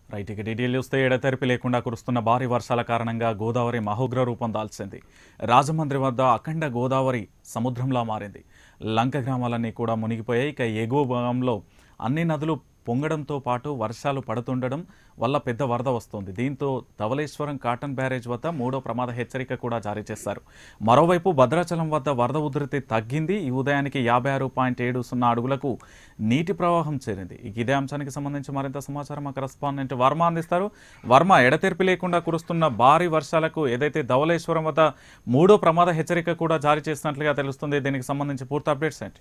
right ఇక detail చూస్తే ఎడతెరిపి లేకుండా కురుస్తున్న భారీ వర్షాల కారణంగా గోదావరి మహోగ్ర రూపం దాల్చింది రాజమండ్రి వద్ద అఖండ గోదావరి సముద్రంలా మారింది లంక గ్రామాలన్నీ కూడా మునిగిపోయాయి ఇక ఎగువ భాగంలో అన్ని నదులు పొంగడంతో పాటు వర్షాలు పడుతుండడం వల్ల పెద్ద వరద వస్తుంది దీంతో ధవళేశ్వరం కాటన్ బ్యారేజ్ వద్ద మూడో ప్రమాద హెచ్చరిక కూడా జారీ చేశారు మరోవైపు భద్రాచలం వద్ద వరద ఉధృతి తగ్గింది ఈ ఉదయానికి యాభై ఆరు పాయింట్ ఏడు సున్నా అడుగులకు నీటి ప్రవాహం చేరింది ఇక ఇదే అంశానికి సంబంధించి మరింత సమాచారం మా కరెస్పాండెంట్ వర్మ అందిస్తారు వర్మ ఎడతెరిపి లేకుండా కురుస్తున్న భారీ వర్షాలకు ఏదైతే ధవళేశ్వరం వద్ద మూడో ప్రమాద హెచ్చరిక కూడా జారీ చేసినట్లుగా తెలుస్తుంది దీనికి సంబంధించి పూర్తి అప్డేట్స్ ఏంటి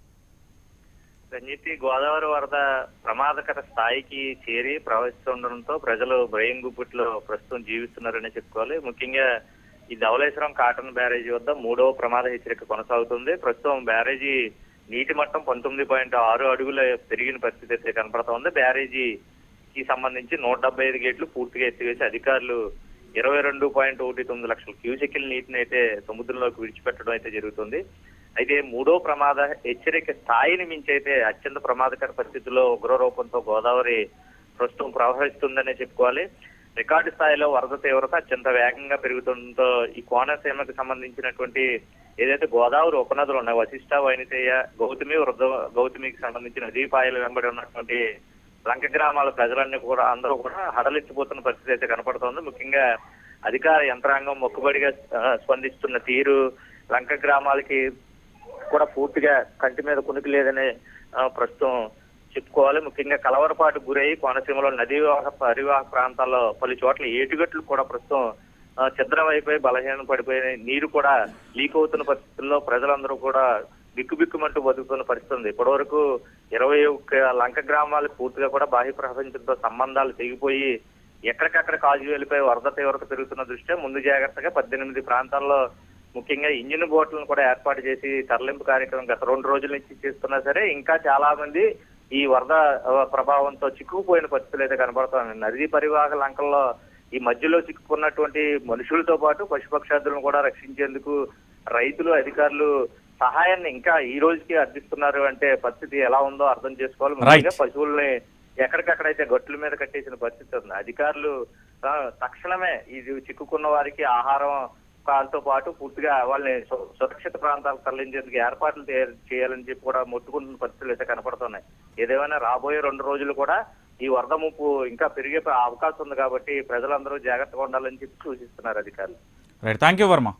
రంజితి గోదావరి వరద ప్రమాదకర స్థాయికి చేరి ప్రవహిస్తుండడంతో ప్రజలు భయం గుప్పిట్లో ప్రస్తుతం జీవిస్తున్నారని చెప్పుకోవాలి ముఖ్యంగా ఈ ధవళేశ్వరం కాటన్ బ్యారేజీ వద్ద మూడవ ప్రమాద హెచ్చరిక కొనసాగుతుంది ప్రస్తుతం బ్యారేజీ నీటి మట్టం పంతొమ్మిది పాయింట్ ఆరు అడుగుల పెరిగిన పరిస్థితి అయితే కనపడుతోంది బ్యారేజీకి సంబంధించి నూట డెబ్బై ఐదు గేట్లు పూర్తిగా ఎత్తివేసి అధికారులు ఇరవై రెండు పాయింట్ ఒకటి తొమ్మిది లక్షల క్యూసెక్కిల నీటిని అయితే సముద్రంలోకి విడిచిపెట్టడం అయితే జరుగుతుంది అయితే మూడో ప్రమాద హెచ్చరిక స్థాయిని మించి అయితే అత్యంత ప్రమాదకర పరిస్థితుల్లో ఉగ్రరూపంతో గోదావరి ప్రస్తుతం ప్రవహిస్తుందనే చెప్పుకోవాలి రికార్డు స్థాయిలో వరద తీవ్రత అత్యంత వేగంగా పెరుగుతుండటంతో ఈ కోనసీమకు సంబంధించినటువంటి ఏదైతే గోదావరి ఉపనదులు ఉన్నాయి వశిష్ట వైనితేయ గౌతమి వృద్ధ గౌతమికి సంబంధించిన నదీపాయలు వెంబడి ఉన్నటువంటి లంక గ్రామాల ప్రజలన్నీ కూడా అందరూ కూడా హడలెత్తిపోతున్న పరిస్థితి అయితే కనపడుతోంది ముఖ్యంగా అధికార యంత్రాంగం మొక్కుబడిగా ఆ, స్పందిస్తున్న తీరు లంక గ్రామాలకి కూడా పూర్తిగా కంటి మీద కునికి లేదని ఆ, ప్రస్తుతం చెప్పుకోవాలి ముఖ్యంగా కలవరపాటు గురై కోనసీమలో నదీ వాహ పరివాహ ప్రాంతాల్లో పలు చోట్ల ఏటుగట్లు కూడా ప్రస్తుతం ఆ, ఛిద్రం అయిపోయి బలహీన పడిపోయి నీరు కూడా లీక్ అవుతున్న పరిస్థితుల్లో ప్రజలందరూ కూడా బిక్కుబిక్కుమంటూ బతుకుతున్న పరిస్థితి ఉంది ఇప్పటివరకు ఇరవై ఒక్క లంక గ్రామాలకు పూర్తిగా కూడా బాహ్య ప్రపంచంతో సంబంధాలు తెగిపోయి ఎక్కడికక్కడ కాజు వెళ్ళిపోయి వరద తీవ్రత పెరుగుతున్న దృష్ట్యా ముందు జాగ్రత్తగా పద్దెనిమిది ప్రాంతాల్లో ముఖ్యంగా ఇంజిన్ బోట్లను కూడా ఏర్పాటు చేసి తరలింపు కార్యక్రమం గత రెండు రోజుల నుంచి చేస్తున్నా సరే ఇంకా చాలా మంది ఈ వరద ఆ, ప్రభావంతో చిక్కుకుపోయిన పరిస్థితులు అయితే కనబడుతున్నాయి నదీ పరివాహక లంకల్లో ఈ మధ్యలో చిక్కుకున్నటువంటి మనుషులతో పాటు పశుపక్షాదులను కూడా రక్షించేందుకు రైతులు అధికారులు సహాయాన్ని ఇంకా ఈ రోజుకి అర్థిస్తున్నారు అంటే పరిస్థితి ఎలా ఉందో అర్థం చేసుకోవాలి ముఖ్యంగా పశువుల్ని ఎక్కడికక్కడైతే గట్టుల మీద కట్టేసిన పరిస్థితి ఉంది అధికారులు ఆ, తక్షణమే ఇది చిక్కుకున్న వారికి ఆహారం కాలతో పాటు పూర్తిగా వాళ్ళని సు- సురక్షిత ప్రాంతాలకు తరలించేందుకు ఏర్పాట్లు తయారు చేయాలని చెప్పి కూడా మొత్తుకుంటున్న పరిస్థితులు అయితే కనపడుతున్నాయి ఏదేమైనా రాబోయే రెండు రోజులు కూడా ఈ వరద ముప్పు ఇంకా పెరిగే అవకాశం ఉంది కాబట్టి ప్రజలందరూ జాగ్రత్తగా ఉండాలని చెప్పి సూచిస్తున్నారు అధికారులు రైట్ థ్యాంక్ యూ వర్మ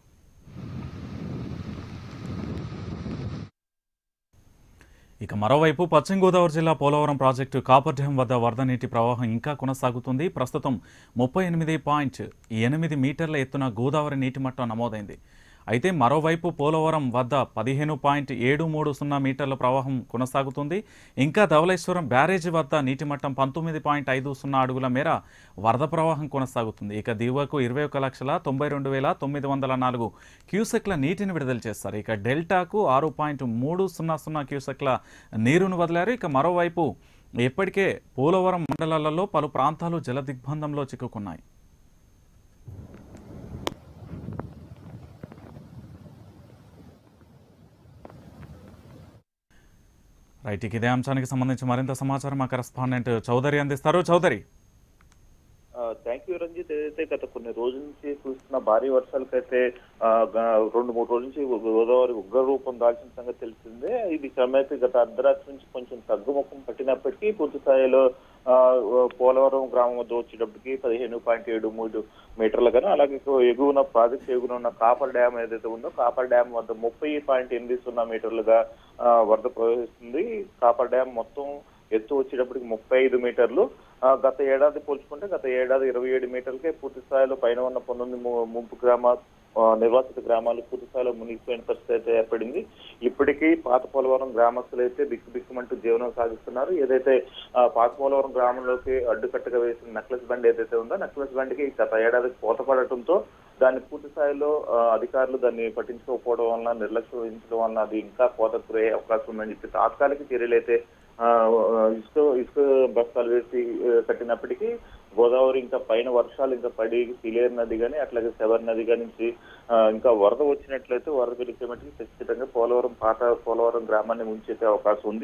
ఇక మరోవైపు పశ్చిమ గోదావరి జిల్లా పోలవరం ప్రాజెక్టు కాపర్ డ్యాం వద్ద వరద నీటి ప్రవాహం ఇంకా కొనసాగుతుంది ప్రస్తుతం ముప్పై ఎనిమిది పాయింట్ ఎనిమిది మీటర్ల ఎత్తున గోదావరి నీటి మట్టం నమోదైంది అయితే మరోవైపు పోలవరం వద్ద పదిహేను పాయింట్ ఏడు మూడు సున్నా మీటర్ల ప్రవాహం కొనసాగుతుంది ఇంకా ధవళేశ్వరం బ్యారేజీ వద్ద నీటి మట్టం పంతొమ్మిది పాయింట్ ఐదు సున్నా అడుగుల మేర వరద ప్రవాహం కొనసాగుతుంది ఇక దిగువకు ఇరవై ఒక లక్షల తొంభై రెండు వేల తొమ్మిది వందల నాలుగు క్యూసెక్ల నీటిని విడుదల చేస్తారు ఇక డెల్టాకు ఆరు పాయింట్ మూడు సున్నా సున్నా క్యూసెక్ల నీరును వదిలారు ఇక మరోవైపు ఇప్పటికే పోలవరం మండలాలలో పలు ప్రాంతాలు జల దిగ్బంధంలో చిక్కుకున్నాయి రైట్ ఇక ఇదే అంశానికి సంబంధించి మరింత సమాచారం మా కరెస్పాండెంట్ చౌదరి అందిస్తారు చౌదరి థ్యాంక్ యూ రంజిత్ ఏదైతే గత కొన్ని రోజుల నుంచి కురుస్తున్న భారీ వర్షాలకైతే ఆ, గ- రెండు మూడు రోజుల నుంచి గోదావరి ఉగ్ర రూపం దాల్చిన సంగతి తెలిసిందే ఇది క్రమేపీ గత అర్ధరాత్రి నుంచి కొంచెం తగ్గుముఖం పట్టినప్పటికీ పూర్తి స్థాయిలో ఆ, పోలవరం గ్రామం వద్ద వచ్చేటప్పటికి పదిహేను పాయింట్ ఏడు మూడు మీటర్లు గాను అలాగే ఎగువన ప్రాజెక్ట్ ఎగువన ఉన్న కాపర్ డ్యామ్ ఏదైతే ఉందో కాపర్ డ్యామ్ వద్ద ముప్పై పాయింట్ ఎనిమిది సున్నా మీటర్లుగా ఆ, వరద ప్రవహిస్తుంది కాపర్ డ్యామ్ మొత్తం ఎత్తు వచ్చేటప్పటికి ముప్పై ఐదు మీటర్లు ఆ, గత ఏడాది పోల్చుకుంటే గత ఏడాది ఇరవై ఏడు మీటర్లకే పూర్తి స్థాయిలో పైన ఉన్న పంతొమ్మిది ము- ముంపు గ్రామ ఆ, నిర్వాసిత గ్రామాలు పూర్తి స్థాయిలో మునిగిపోయిన పరిస్థితి అయితే ఏర్పడింది ఇప్పటికీ పాత పోలవరం గ్రామస్తులు అయితే బిక్కు బిక్కుమంటూ జీవనం సాగిస్తున్నారు ఏదైతే ఆ, పాత పోలవరం గ్రామంలోకి అడ్డుకట్టగా వేసిన నెక్లెస్ బండి ఏదైతే ఉందో నెక్లెస్ బండికి గత ఏడాది కోత పడటంతో దాన్ని పూర్తి స్థాయిలో ఆ, అధికారులు దాన్ని పట్టించుకోకపోవడం వలన నిర్లక్ష్యం వహించడం వలన అది ఇంకా కోత గురయ్యే అవకాశం ఉందని చెప్పి తాత్కాలిక చర్యలు అయితే ఆ, ఇసుక ఇసుక బస్తాలు వేసి ఆ, కట్టినప్పటికీ గోదావరి ఇంకా పైన వర్షాలు ఇంకా పడి సిలేరు నది కానీ అట్లాగే శబర్ నది కానీ నుంచి ఆ, ఇంకా వరద వచ్చినట్లయితే వరద పెరిగే మటుకు ఖచ్చితంగా పోలవరం పాత పోలవరం గ్రామాన్ని ముంచేసే అవకాశం ఉంది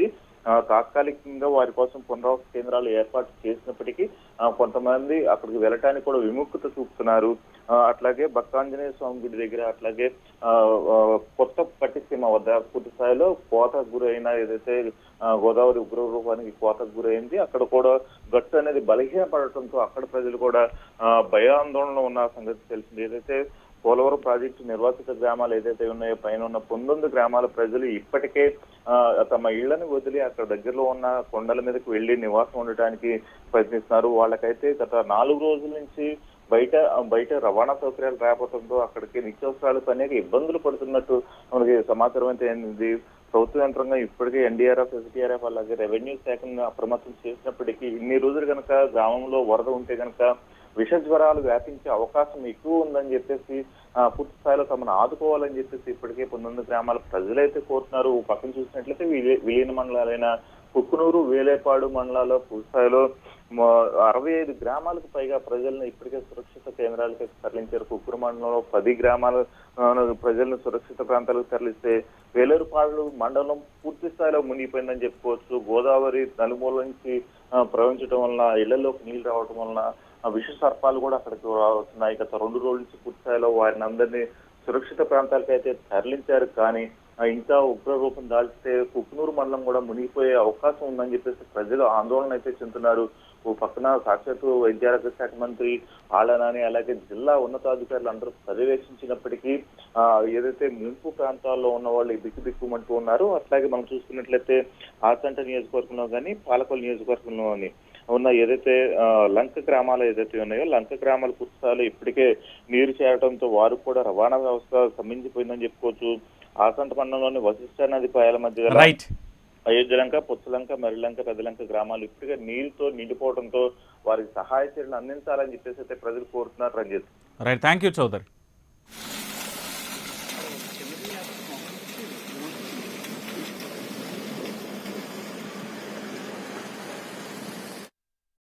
ఆ, తాత్కాలికంగా వారి కోసం పునరావాస కేంద్రాలు ఏర్పాటు చేసినప్పటికీ ఆ, కొంతమంది అక్కడికి వెళ్ళటానికి కూడా విముఖత చూపుతున్నారు ఆ, అట్లాగే భక్తాంజనేయ స్వామి గుడి దగ్గర అట్లాగే ఆ, ఆ, కొత్త పట్టిసీమ వద్ద పూర్తి స్థాయిలో కోతకు గురైన ఏదైతే ఆ, గోదావరి ఉగ్ర రూపానికి కోతకు గురైంది అక్కడ కూడా గట్టు అనేది బలహీనపడటంతో అక్కడ ప్రజలు కూడా ఆ, భయాందోళనలో ఉన్న సంగతి తెలిసింది ఏదైతే పోలవరం ప్రాజెక్టు నిర్వాసిత గ్రామాలు ఏదైతే ఉన్నాయో పైన ఉన్న పంతొమ్మిది గ్రామాల ప్రజలు ఇప్పటికే ఆ, తమ ఇళ్లను వదిలి అక్కడ దగ్గరలో ఉన్న కొండల మీదకి వెళ్లి నివాసం ఉండటానికి ప్రయత్నిస్తున్నారు వాళ్ళకైతే గత నాలుగు రోజుల నుంచి బయట బయట రవాణా సౌకర్యాలు రాకపోవడంతో అక్కడికి నిత్యావసరాలకు అనేక ఇబ్బందులు పడుతున్నట్టు మనకి సమాచారం అయితే ఏంది ప్రభుత్వ యంత్రంగా ఇప్పటికే ఎన్డీఆర్ఎఫ్ ఎస్డీఆర్ఎఫ్ అలాగే రెవెన్యూ శాఖను అప్రమత్తం చేసినప్పటికీ ఇన్ని రోజులు కనుక గ్రామంలో వరద ఉంటే కనుక విష జ్వరాలు వ్యాపించే అవకాశం ఎక్కువ ఉందని చెప్పేసి ఆ, పూర్తి స్థాయిలో తమను ఆదుకోవాలని చెప్పేసి ఇప్పటికే పంతొమ్మిది గ్రామాల ప్రజలైతే కోరుతున్నారు ఓ పక్కన చూసినట్లయితే విలీ- విలీన మండలాలైన కుక్కునూరు వేలేపాడు మండలాల్లో పూర్తి స్థాయిలో మ- అరవై ఐదు గ్రామాలకు పైగా ప్రజలను ఇప్పటికే సురక్షిత కేంద్రాలకు తరలించారు కుక్కురు మండలంలో పది గ్రామాల ఆ, ప్రజలను సురక్షిత ప్రాంతాలకు తరలిస్తే వేలేరుపాడు మండలం పూర్తి స్థాయిలో మునిగిపోయిందని చెప్పుకోవచ్చు గోదావరి నలుమూల నుంచి ఆ, ప్రవహించడం వలన ఇళ్లలోకి నీళ్లు రావడం వలన ఆ విష సర్పాలు కూడా అక్కడికి వస్తున్నాయి గత రెండు రోజుల నుంచి పూర్తి స్థాయిలో వారిని అందరినీ సురక్షిత ప్రాంతాలకు అయితే తరలించారు కానీ ఆ, ఇంకా ఉగ్ర రూపం దాల్చితే కుక్నూరు మండలం కూడా మునిగిపోయే అవకాశం ఉందని చెప్పేసి ప్రజలు ఆందోళన అయితే చెందుతున్నారు ఓ పక్కన సాక్షాత్తు వైద్యారోగ్య శాఖ మంత్రి ఆళ్ళనాని అలాగే జిల్లా ఉన్నతాధికారులు అందరూ పర్యవేక్షించినప్పటికీ ఆ, ఏదైతే ముంపు ప్రాంతాల్లో ఉన్న వాళ్ళు దిక్కు దిక్కుమంటూ ఉన్నారు అట్లాగే మనం చూసుకున్నట్లయితే ఆసంట నియోజకవర్గంలో కానీ పాలకొల్లు నియోజకవర్గంలో కానీ ఉన్న ఏదైతే ఆ, లంక గ్రామాలు ఏదైతే ఉన్నాయో లంక గ్రామాల పుస్తకాలు ఇప్పటికే నీరు చేరడంతో వారు కూడా రవాణా వ్యవస్థ స్తంభించిపోయిందని చెప్పుకోవచ్చు ఆసంట మండలంలోని వశిష్ఠ నది పాయాల మధ్య గల రైట్ అయోధ్యలంక పుచ్చలంక మరిలంక పెద్దలంక గ్రామాలు ఇప్పటికే నీరుతో నిండిపోవడంతో వారికి సహాయ చర్యలు అందించాలని చెప్పేసి అయితే ప్రజలు కోరుతున్నారు Ranjith right thank you Chowdary